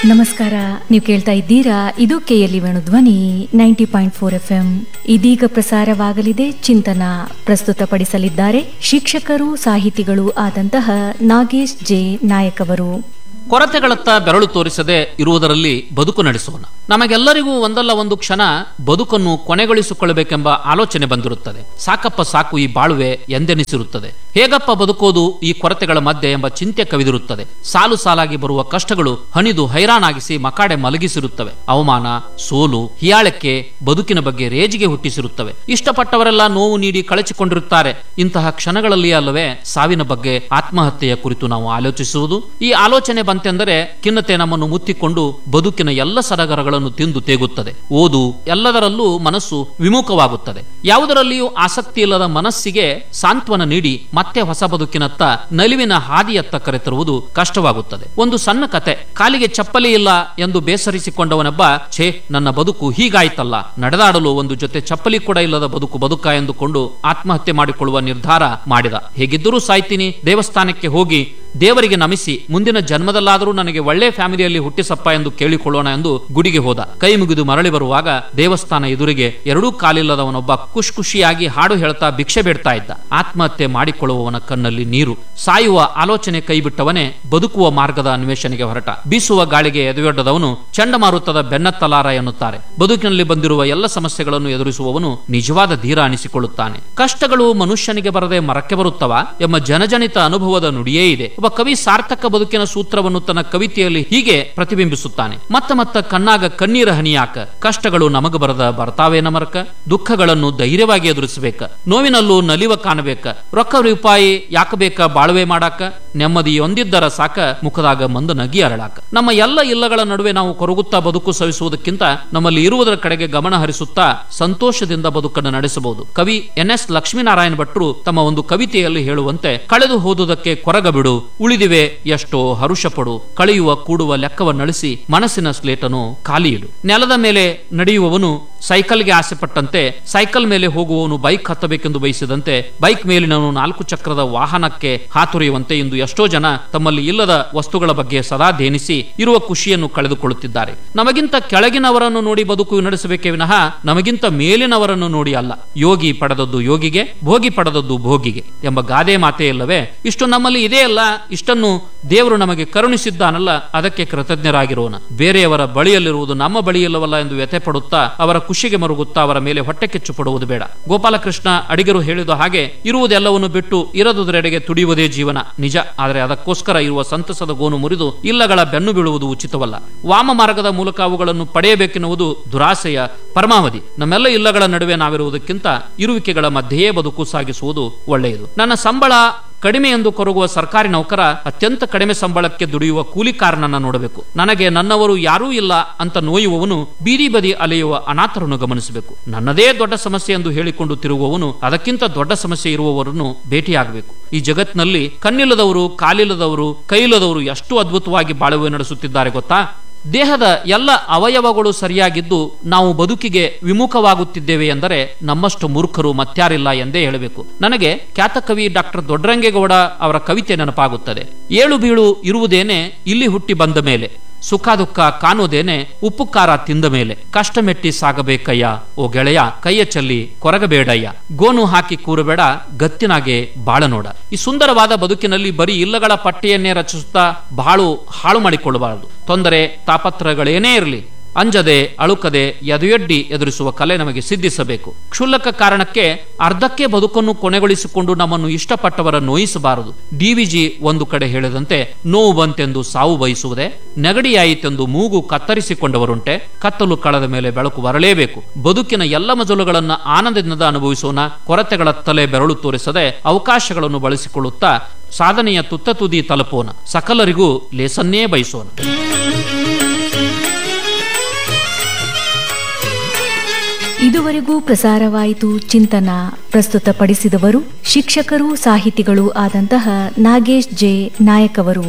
ನಮಸ್ಕಾರ ನೀವು ಕೇಳ್ತಾ ಇದ್ದೀರಾ ಇದು KLE Venu Dhwani ninety point four F M ಇದೀಗ ಪ್ರಸಾರವಾಗಲಿದೆ ಚಿಂತನ ಪ್ರಸ್ತುತಪಡಿಸಲಿದ್ದಾರೆ ಶಿಕ್ಷಕರು ಸಾಹಿತಿಗಳು ಆದಂತಹ ನಾಗೇಶ್ ಜೆ ನಾಯಕ್ ಅವರು ಕೊರತೆಗಳತ್ತ ಬೆರಳು ತೋರಿಸದೆ ಇರುವುದರಲ್ಲಿ ಬದುಕು ನಡೆಸೋಣ ನಮಗೆಲ್ಲರಿಗೂ ಒಂದಲ್ಲ ಒಂದು ಕ್ಷಣ ಬದುಕನ್ನು ಕೊನೆಗೊಳಿಸಿಕೊಳ್ಳಬೇಕೆಂಬ ಆಲೋಚನೆ ಬಂದಿರುತ್ತದೆ ಸಾಕಪ್ಪ ಸಾಕು ಈ ಬಾಳುವೆ ಎಂದೆನಿಸಿರುತ್ತದೆ ಹೇಗಪ್ಪ ಬದುಕೋದು ಈ ಕೊರತೆಗಳ ಮಧ್ಯೆ ಎಂಬ ಚಿಂತೆ ಕವಿದಿರುತ್ತದೆ ಸಾಲು ಸಾಲಾಗಿ ಬರುವ ಕಷ್ಟಗಳು ಹಣಿದು ಹೈರಾಣಾಗಿಸಿ ಮಕಾಡೆ ಮಲಗಿಸಿರುತ್ತವೆ ಅವಮಾನ ಸೋಲು ಹಿಯಾಳಕ್ಕೆ ಬದುಕಿನ ಬಗ್ಗೆ ರೇಜಿಗೆ ಹುಟ್ಟಿಸಿರುತ್ತವೆ ಇಷ್ಟಪಟ್ಟವರೆಲ್ಲ ನೋವು ನೀಡಿ ಕಳಚಿಕೊಂಡಿರುತ್ತಾರೆ ಇಂತಹ ಕ್ಷಣಗಳಲ್ಲಿ ಅಲ್ಲವೇ ಸಾವಿನ ಬಗ್ಗೆ ಆತ್ಮಹತ್ಯೆಯ ಕುರಿತು ನಾವು ಆಲೋಚಿಸುವುದು ಈ ಆಲೋಚನೆ ಬಂತೆಂದರೆ ಖಿನ್ನತೆ ನಮ್ಮನ್ನು ಮುತ್ತಿಕೊಂಡು ಬದುಕಿನ ಎಲ್ಲ ಸಡಗರಗಳನ್ನು ತಿಂದು ತೇಗುತ್ತದೆ ಓದು ಎಲ್ಲದರಲ್ಲೂ ಮನಸ್ಸು ವಿಮುಖವಾಗುತ್ತದೆ ಯಾವುದರಲ್ಲಿಯೂ ಆಸಕ್ತಿ ಇಲ್ಲದ ಮನಸ್ಸಿಗೆ ಸಾಂತ್ವನ ನೀಡಿ ಮತ್ತೆ ಹೊಸ ಬದುಕಿನತ್ತ ನಲಿವಿನ ಹಾದಿಯತ್ತ ಕರೆತರುವುದು ಕಷ್ಟವಾಗುತ್ತದೆ ಒಂದು ಸಣ್ಣ ಕತೆ ಕಾಲಿಗೆ ಚಪ್ಪಲಿ ಇಲ್ಲ ಎಂದು ಬೇಸರಿಸಿಕೊಂಡವನೊಬ್ಬ ಛೇ ನನ್ನ ಬದುಕು ಹೀಗಾಯ್ತಲ್ಲ ನಡೆದಾಡಲು ಒಂದು ಜೊತೆ ಚಪ್ಪಲಿ ಕೂಡ ಇಲ್ಲದ ಬದುಕು ಬದುಕ ಎಂದುಕೊಂಡು ಆತ್ಮಹತ್ಯೆ ಮಾಡಿಕೊಳ್ಳುವ ನಿರ್ಧಾರ ಮಾಡಿದ ಹೇಗಿದ್ದರೂ ಸಾಯ್ತೀನಿ ದೇವಸ್ಥಾನಕ್ಕೆ ಹೋಗಿ ದೇವರಿಗೆ ನಮಿಸಿ ಮುಂದಿನ ಜನ್ಮದಲ್ಲಾದರೂ ನನಗೆ ಒಳ್ಳೆ ಫ್ಯಾಮಿಲಿಯಲ್ಲಿ ಹುಟ್ಟಿಸಪ್ಪ ಎಂದು ಕೇಳಿಕೊಳ್ಳೋಣ ಎಂದು ಗುಡಿಗೆ ಹೋದ ಕೈ ಮುಗಿದು ಮರಳಿ ಬರುವಾಗ ದೇವಸ್ಥಾನ ಎದುರಿಗೆ ಎರಡೂ ಕಾಲಿಲ್ಲದವನೊಬ್ಬ ಖುಷ್ ಖುಷಿಯಾಗಿ ಹಾಡು ಹೇಳ್ತಾ ಭಿಕ್ಷೆ ಬೇಡ್ತಾ ಇದ್ದ ಆತ್ಮಹತ್ಯೆ ಮಾಡಿಕೊಳ್ಳುವವನ ಕಣ್ಣಲ್ಲಿ ನೀರು ಸಾಯುವ ಆಲೋಚನೆ ಕೈಬಿಟ್ಟವನೇ ಬದುಕುವ ಮಾರ್ಗದ ಅನ್ವೇಷಣೆಗೆ ಹೊರಟ ಬೀಸುವ ಗಾಳಿಗೆ ಎದೆಯೊಡ್ಡದವನು ಚಂಡಮಾರುತದ ಬೆನ್ನತ್ತಲಾರ ಎನ್ನುತ್ತಾರೆ ಬದುಕಿನಲ್ಲಿ ಬಂದಿರುವ ಎಲ್ಲ ಸಮಸ್ಯೆಗಳನ್ನು ಎದುರಿಸುವವನು ನಿಜವಾದ ಧೀರ ಅನಿಸಿಕೊಳ್ಳುತ್ತಾನೆ ಕಷ್ಟಗಳು ಮನುಷ್ಯನಿಗೆ ಬರದೆ ಮರಕ್ಕೆ ಬರುತ್ತವ ಎಂಬ ಜನಜನಿತ ಅನುಭವದ ನುಡಿಯೇ ಇದೆ ಒಬ್ಬ ಕವಿ ಸಾರ್ಥಕ ಬದುಕಿನ ಸೂತ್ರವನ್ನು ತನ್ನ ಕವಿತೆಯಲ್ಲಿ ಹೀಗೆ ಪ್ರತಿಬಿಂಬಿಸುತ್ತಾನೆ ಮತ್ತ ಮತ್ತ ಕಣ್ಣಾಗ ಕಣ್ಣೀರ ಹನಿಯಾಕ ಕಷ್ಟಗಳು ನಮಗ ಬರದ ಬರ್ತಾವೇ ನಮರಕ ದುಃಖಗಳನ್ನು ಧೈರ್ಯವಾಗಿ ಎದುರಿಸಬೇಕ ನೋವಿನಲ್ಲೂ ನಲಿವ ಕಾಣಬೇಕ ರೊಕ್ಕ ರೂಪಾಯಿ ಯಾಕ ಬೇಕ ಬಾಳ್ವೆ ಮಾಡಾಕ ನೆಮ್ಮದಿಯೊಂದಿದ್ದರ ಸಾಕ ಮುಖದಾಗ ಮಂದ ನಗಿ ಅರಳಾಕ ನಮ್ಮ ಎಲ್ಲ ಇಲ್ಲಗಳ ನಡುವೆ ನಾವು ಕೊರಗುತ್ತಾ ಬದುಕು ಸವಿಸುವುದಕ್ಕಿಂತ ನಮ್ಮಲ್ಲಿ ಇರುವುದರ ಕಡೆಗೆ ಗಮನ ಹರಿಸುತ್ತಾ ಸಂತೋಷದಿಂದ ಬದುಕನ್ನು ನಡೆಸಬಹುದು ಕವಿ ಎನ್ ಎಸ್ ಲಕ್ಷ್ಮೀನಾರಾಯಣ ಭಟ್ರು ತಮ್ಮ ಒಂದು ಕವಿತೆಯಲ್ಲಿ ಹೇಳುವಂತೆ ಕಳೆದು ಹೋದುದಕ್ಕೆ ಕೊರಗ ಬಿಡು ಉಳಿದಿವೆ ಎಷ್ಟೋ ಹರುಷ ಪಡು ಕಳೆಯುವ ಕೂಡುವ ಲೆಕ್ಕವನ್ನಳಿಸಿ ಮನಸ್ಸಿನ ಸ್ಲೇಟನು ಖಾಲಿ ಇಡು ನೆಲದ ಮೇಲೆ ನಡೆಯುವವನು ಸೈಕಲ್ಗೆ ಆಸೆ ಪಟ್ಟಂತೆ ಸೈಕಲ್ ಮೇಲೆ ಹೋಗುವವನು ಬೈಕ್ ಹತ್ತಬೇಕೆಂದು ಬಯಸಿದಂತೆ ಬೈಕ್ ಮೇಲಿನವನು ನಾಲ್ಕು ಚಕ್ರದ ವಾಹನಕ್ಕೆ ಹಾತೊರೆಯುವಂತೆ ಇಂದು ಎಷ್ಟೋ ಜನ ತಮ್ಮಲ್ಲಿ ಇಲ್ಲದ ವಸ್ತುಗಳ ಬಗ್ಗೆ ಸದಾ ಧೇನಿಸಿ ಇರುವ ಖುಷಿಯನ್ನು ಕಳೆದುಕೊಳ್ಳುತ್ತಿದ್ದಾರೆ ನಮಗಿಂತ ಕೆಳಗಿನವರನ್ನು ನೋಡಿ ಬದುಕು ನಡೆಸಬೇಕೇ ವಿನಃ ನಮಗಿಂತ ಮೇಲಿನವರನ್ನು ನೋಡಿ ಅಲ್ಲ ಯೋಗಿ ಪಡೆದದ್ದು ಯೋಗಿಗೆ ಭೋಗಿ ಪಡೆದದ್ದು ಭೋಗಿಗೆ ಎಂಬ ಗಾದೆ ಮಾತೇ ಇಲ್ಲವೇ ಇಷ್ಟು ನಮ್ಮಲ್ಲಿ ಇದೆಯಲ್ಲ ಇಷ್ಟನ್ನು ದೇವರು ನಮಗೆ ಕರುಣಿಸಿದ್ದಾನಲ್ಲ ಅದಕ್ಕೆ ಕೃತಜ್ಞರಾಗಿರೋಣ ಬೇರೆಯವರ ಬಳಿಯಲ್ಲಿರುವುದು ನಮ್ಮ ಬಳಿಯಿಲ್ಲವಲ್ಲ ಎಂದು ವ್ಯಥೆ ಪಡುತ್ತಾ ಅವರ ಖುಷಿಗೆ ಮರುಗುತ್ತಾ ಅವರ ಮೇಲೆ ಹೊಟ್ಟೆ ಕೆಚ್ಚು ಪಡುವುದು ಬೇಡ ಗೋಪಾಲಕೃಷ್ಣ ಅಡಿಗರು ಹೇಳಿದ ಹಾಗೆ ಇರುವುದೆಲ್ಲವನ್ನು ಬಿಟ್ಟು ಇರದುದರೆಡೆಗೆ ತುಡಿಯುವುದೇ ಜೀವನ ನಿಜ ಆದರೆ ಅದಕ್ಕೋಸ್ಕರ ಇರುವ ಸಂತಸದ ಗೋನು ಮುರಿದು ಇಲ್ಲಗಳ ಬೆನ್ನು ಬೀಳುವುದು ಉಚಿತವಲ್ಲ ವಾಮ ಮಾರ್ಗದ ಮೂಲಕ ಅವುಗಳನ್ನು ಪಡೆಯಬೇಕೆನ್ನುವುದು ದುರಾಸೆಯ ಪರಮಾವಧಿ ನಮ್ಮೆಲ್ಲ ಇಲ್ಲಗಳ ನಡುವೆ ನಾವಿರುವುದಕ್ಕಿಂತ ಇರುವಿಕೆಗಳ ಮಧ್ಯೆಯೇ ಬದುಕು ಸಾಗಿಸುವುದು ಒಳ್ಳೆಯದು ನನ್ನ ಸಂಬಳ ಕಡಿಮೆ ಎಂದು ಕೊರಗುವ ಸರ್ಕಾರಿ ನೌಕರ ಅತ್ಯಂತ ಕಡಿಮೆ ಸಂಬಳಕ್ಕೆ ದುಡಿಯುವ ಕೂಲಿಕಾರನನ್ನ ನೋಡಬೇಕು ನನಗೆ ನನ್ನವರು ಯಾರೂ ಇಲ್ಲ ಅಂತ ನೋಯುವವನು ಬೀದಿ ಬದಿ ಅಲೆಯುವ ಅನಾಥರನ್ನು ಗಮನಿಸಬೇಕು ನನ್ನದೇ ದೊಡ್ಡ ಸಮಸ್ಯೆ ಎಂದು ಹೇಳಿಕೊಂಡು ತಿರುಗುವವನು ಅದಕ್ಕಿಂತ ದೊಡ್ಡ ಸಮಸ್ಯೆ ಇರುವವರನ್ನು ಭೇಟಿಯಾಗಬೇಕು ಈ ಜಗತ್ತಿನಲ್ಲಿ ಕಣ್ಣಿಲ್ಲದವರು ಕಾಲಿಲ್ಲದವರು ಕೈಯಿಲ್ಲದವರು ಎಷ್ಟು ಅದ್ಭುತವಾಗಿ ಬಾಳುವೆ ನಡೆಸುತ್ತಿದ್ದಾರೆ ಗೊತ್ತಾ ದೇಹದ ಎಲ್ಲ ಅವಯವಗಳು ಸರಿಯಾಗಿದ್ದು ನಾವು ಬದುಕಿಗೆ ವಿಮುಖವಾಗುತ್ತಿದ್ದೇವೆ ಎಂದರೆ ನಮ್ಮಷ್ಟು ಮೂರ್ಖರು ಮತ್ಯಾರಿಲ್ಲ ಎಂದೇ ಹೇಳಬೇಕು ನನಗೆ ಖ್ಯಾತ ಕವಿ ಡಾಕ್ಟರ್ ದೊಡ್ಡರಂಗೇಗೌಡ ಅವರ ಕವಿತೆ ನೆನಪಾಗುತ್ತದೆ ಏಳು ಬೀಳು ಇರುವುದೇನೆ ಇಲ್ಲಿ ಹುಟ್ಟಿ ಬಂದ ಮೇಲೆ ಸುಖ ದುಃಖ ಕಾಣುವುದೇನೆ ಉಪ್ಪು ಖಾರ ತಿಂದ ಮೇಲೆ ಕಷ್ಟ ಮೆಟ್ಟಿ ಸಾಗಬೇಕಯ್ಯ ಓ ಗೆಳೆಯ ಕೈಯ ಚಲ್ಲಿ ಕೊರಗಬೇಡಯ್ಯ ಗೋನು ಹಾಕಿ ಕೂರಬೇಡ ಗತ್ತಿನಾಗೆ ಬಾಳ ನೋಡ ಈ ಸುಂದರವಾದ ಬದುಕಿನಲ್ಲಿ ಬರೀ ಇಲ್ಲಗಳ ಪಟ್ಟಿಯನ್ನೇ ರಚಿಸುತ್ತಾ ಬಾಳು ಹಾಳು ಮಾಡಿಕೊಳ್ಳಬಾರದು ತೊಂದರೆ ತಾಪತ್ರಗಳೇನೇ ಇರಲಿ ಅಂಜದೆ ಅಳುಕದೆ ಎದೆಯೊಡ್ಡಿ ಎದುರಿಸುವ ಕಲೆ ನಮಗೆ ಸಿದ್ಧಿಸಬೇಕು ಕ್ಷುಲ್ಲಕ ಕಾರಣಕ್ಕೆ ಅರ್ಧಕ್ಕೆ ಬದುಕನ್ನು ಕೊನೆಗೊಳಿಸಿಕೊಂಡು ನಮ್ಮನ್ನು ಇಷ್ಟಪಟ್ಟವರ ನೋಯಿಸಬಾರದು ಡಿವಿಜಿ ಒಂದು ಕಡೆ ಹೇಳಿದಂತೆ ನೋವು ಬಂತೆಂದು ಸಾವು ಬಯಸುವುದೇ ನೆಗಡಿಯಾಯಿತೆಂದು ಮೂಗು ಕತ್ತರಿಸಿಕೊಂಡವರುಂಟೆ ಕತ್ತಲು ಕಳೆದ ಮೇಲೆ ಬೆಳಕು ಬರಲೇಬೇಕು ಬದುಕಿನ ಎಲ್ಲ ಮಜಲುಗಳನ್ನು ಆನಂದದಿಂದ ಅನುಭವಿಸೋಣ ಕೊರತೆಗಳತ್ತಲೇ ಬೆರಳು ತೋರಿಸದೆ ಅವಕಾಶಗಳನ್ನು ಬಳಸಿಕೊಳ್ಳುತ್ತಾ ಸಾಧನೆಯ ತುತ್ತ ತುದಿ ತಲುಪೋಣ ಸಕಲರಿಗೂ ಲೇಸನ್ನೇ ಬಯಸೋಣ ಇದುವರೆಗೂ ಪ್ರಸಾರವಾಯಿತು ಚಿಂತನ ಪ್ರಸ್ತುತಪಡಿಸಿದವರು ಶಿಕ್ಷಕರು ಸಾಹಿತಿಗಳು ಆದಂತಹ ನಾಗೇಶ್ ಜೆ ನಾಯಕ್ ಅವರು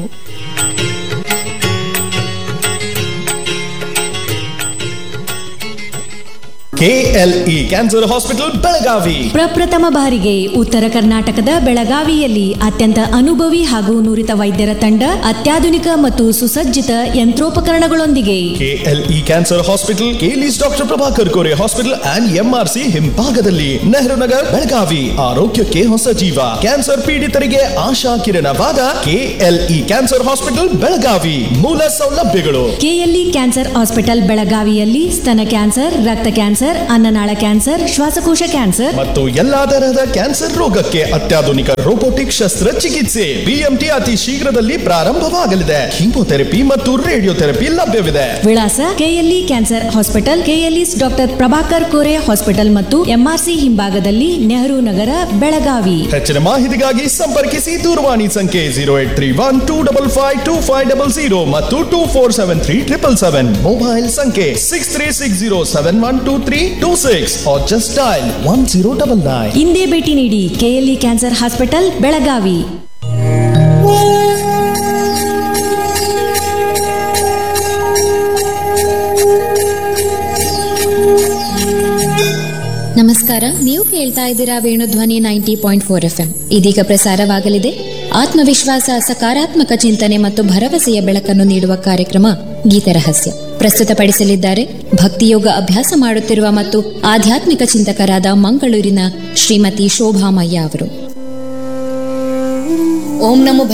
K KLE cancer hospital Belagavi ಪ್ರಪ್ರಥಮ ಬಾರಿಗೆ ಉತ್ತರ ಕರ್ನಾಟಕದ ಬೆಳಗಾವಿಯಲ್ಲಿ ಅತ್ಯಂತ ಅನುಭವಿ ಹಾಗೂ ನುರಿತ ವೈದ್ಯರ ತಂಡ ಅತ್ಯಾಧುನಿಕ ಮತ್ತು ಸುಸಜ್ಜಿತ ಯಂತ್ರೋಪಕರಣಗಳೊಂದಿಗೆ KLE cancer hospital KLE's doctor Prabhakar Kore hospital and MRC ಹಿಂಭಾಗದಲ್ಲಿ ನೆಹರು ನಗರ್ ಬೆಳಗಾವಿ ಆರೋಗ್ಯಕ್ಕೆ ಹೊಸ ಜೀವ ಕ್ಯಾನ್ಸರ್ ಪೀಡಿತರಿಗೆ ಆಶಾ ಕಿರಣವಾದ ಕೆಎಲ್ಇ ಕ್ಯಾನ್ಸರ್ ಹಾಸ್ಪಿಟಲ್ ಬೆಳಗಾವಿ ಮೂಲ ಸೌಲಭ್ಯಗಳು ಕೆಎಲ್ಇ ಕ್ಯಾನ್ಸರ್ ಹಾಸ್ಪಿಟಲ್ ಬೆಳಗಾವಿಯಲ್ಲಿ ಸ್ತನ ಕ್ಯಾನ್ಸರ್ ರಕ್ತ ಕ್ಯಾನ್ಸರ್ ಅನ್ನನಾಳ ಕ್ಯಾನ್ಸರ್ ಶ್ವಾಸಕೋಶ ಕ್ಯಾನ್ಸರ್ ಮತ್ತು ಎಲ್ಲಾ ತರಹದ ಕ್ಯಾನ್ಸರ್ ರೋಗಕ್ಕೆ ಅತ್ಯಾಧುನಿಕ ರೋಬೋಟಿಕ್ ಶಸ್ತ್ರಚಿಕಿತ್ಸೆ ಬಿಎಂಟಿ ಅತಿ ಶೀಘ್ರದಲ್ಲಿ ಪ್ರಾರಂಭವಾಗಲಿದೆ ಕೀಮೋಥೆರಪಿ ಮತ್ತು ರೇಡಿಯೋಥೆರಪಿ ಲಭ್ಯವಿದೆ ವಿಳಾಸ KLE cancer hospital KLE doctor Prabhakar Kore hospital ಮತ್ತು ಎಂಆರ್ಸಿ ಹಿಂಭಾಗದಲ್ಲಿ ನೆಹರು ನಗರ ಬೆಳಗಾವಿ ಹೆಚ್ಚಿನ ಮಾಹಿತಿಗಾಗಿ ಸಂಪರ್ಕಿಸಿ ದೂರವಾಣಿ ಸಂಖ್ಯೆ zero eight three one two double five two five double zero ಮತ್ತು two four seven three triple seven mobile ಸಂಖ್ಯೆ six three six zero seven one two three two six just dial one zero double nine ಇಂದೇ ಭೇಟಿ ನೀಡಿ KLE cancer hospital Belagavi ನಮಸ್ಕಾರ ನೀವು ಕೇಳ್ತಾ ಇದ್ದೀರಾ Venudhwani ninety point four F M ಇದೀಗ ಪ್ರಸಾರವಾಗಲಿದೆ ಆತ್ಮವಿಶ್ವಾಸ ಸಕಾರಾತ್ಮಕ ಚಿಂತನೆ ಮತ್ತು ಭರವಸೆಯ ಬೆಳಕನ್ನು ನೀಡುವ ಕಾರ್ಯಕ್ರಮ ಗೀತರಹಸ್ಯ ಪ್ರಸ್ತುತಪಡಿಸಲಿದ್ದಾರೆ ಭಕ್ತಿಯೋಗ ಅಭ್ಯಾಸ ಮಾಡುತ್ತಿರುವ ಮತ್ತು ಆಧ್ಯಾತ್ಮಿಕ ಚಿಂತಕರಾದ ಮಂಗಳೂರಿನ ಶ್ರೀಮತಿ ಶೋಭಾಮಯ್ಯ ಅವರು ಓಂ ನಮೋ